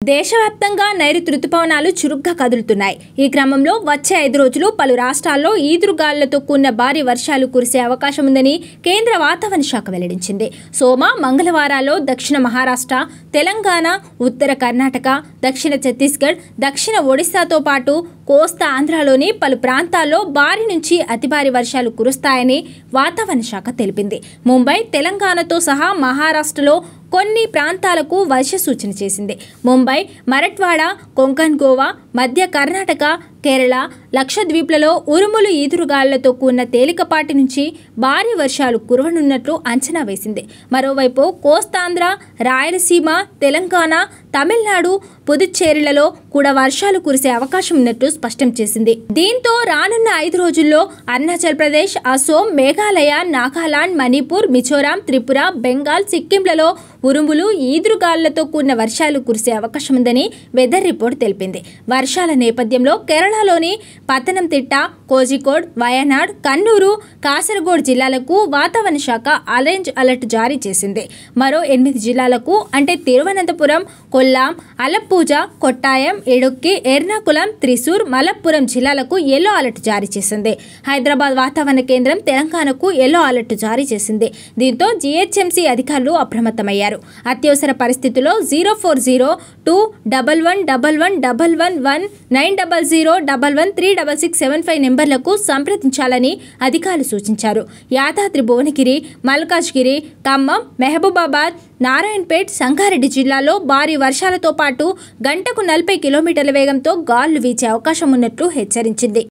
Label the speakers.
Speaker 1: దేశవ్యాప్తంగా నైరుతి రుతుపవనాలు చురుగ్గా కదులుతున్నాయి ఈ క్రమంలో వచ్చే ఐదు రోజులు పలు రాష్ట్రాల్లో ఈదురుగాలులతో కూడిన భారీ వర్షాలు కురిసే అవకాశం ఉందని కేంద్ర వాతావరణ శాఖ వెల్లడించింది సోమ మంగళవారాల్లో దక్షిణ మహారాష్ట్ర తెలంగాణ ఉత్తర కర్ణాటక దక్షిణ ఛత్తీస్గఢ్ దక్షిణ ఒడిశాతో పాటు కోస్తా ఆంధ్రాలోని పలు ప్రాంతాల్లో భారీ నుంచి అతి భారీ వర్షాలు కురుస్తాయని వాతావరణ శాఖ తెలిపింది ముంబై తెలంగాణతో సహా మహారాష్ట్రలో కొన్ని ప్రాంతాలకు వర్ష సూచన చేసింది ముంబై మరట్వాడ కొంకణ్ గోవా మధ్య కర్ణాటక కేరళ లక్షద్వీప్లలో ఉరుములు ఈదురుగాలులతో కూడిన తేలికపాటి నుంచి భారీ వర్షాలు కురవనున్నట్లు అంచనా వేసింది మరోవైపు కోస్తాంధ్ర రాయలసీమ తెలంగాణ తమిళనాడు పుదుచ్చేరిలలో కూడా వర్షాలు కురిసే అవకాశం ఉన్నట్లు స్పష్టం చేసింది దీంతో రానున్న ఐదు రోజుల్లో అరుణాచల్ ప్రదేశ్ అసోం మేఘాలయ నాగాలాండ్ మణిపూర్ మిజోరాం త్రిపుర బెంగాల్ సిక్కింలలో ఉరుములు ఈదురుగాలులతో కూడిన వర్షాలు కురిసే అవకాశం ఉందని వెదర్ రిపోర్ట్ తెలిపింది వర్షాల నేపథ్యంలో కేరళలోని పతనంతిట్ట కోజికోడ్ వయనాడ్ కన్నూరు కాసరగోడ్ జిల్లాలకు వాతావరణ శాఖ ఆరెంజ్ అలర్ట్ జారీ చేసింది మరో ఎనిమిది జిల్లాలకు అంటే తిరువనంతపురం కొల్లాం అలప్పూజ కొట్టాయం ఇడుక్కి ఎర్నాకుళం త్రిశూర్ మలప్పురం జిల్లాలకు ఎల్లో అలర్ట్ జారీ చేసింది హైదరాబాద్ వాతావరణ కేంద్రం తెలంగాణకు ఎల్లో అలర్ట్ జారీ చేసింది దీంతో జీహెచ్ఎంసీ అధికారులు అప్రమత్తమయ్యారు అత్యవసర పరిస్థితుల్లో zero four zero two double one double one double one one nine double zero double one three double six seven five నెంబర్లకు సంప్రదించాలని అధికారులు సూచించారు యాదాద్రి భువనగిరి మల్కాజ్గిరి ఖమ్మం మెహబూబాబాద్ నారాయణపేట్ సంగారెడ్డి జిల్లాలో భారీ వర్షాలతో పాటు గంటకు నలభై కిలోమీటర్ల వేగంతో గాలులు వీచే అవకాశం ఉన్నట్లు హెచ్చరించింది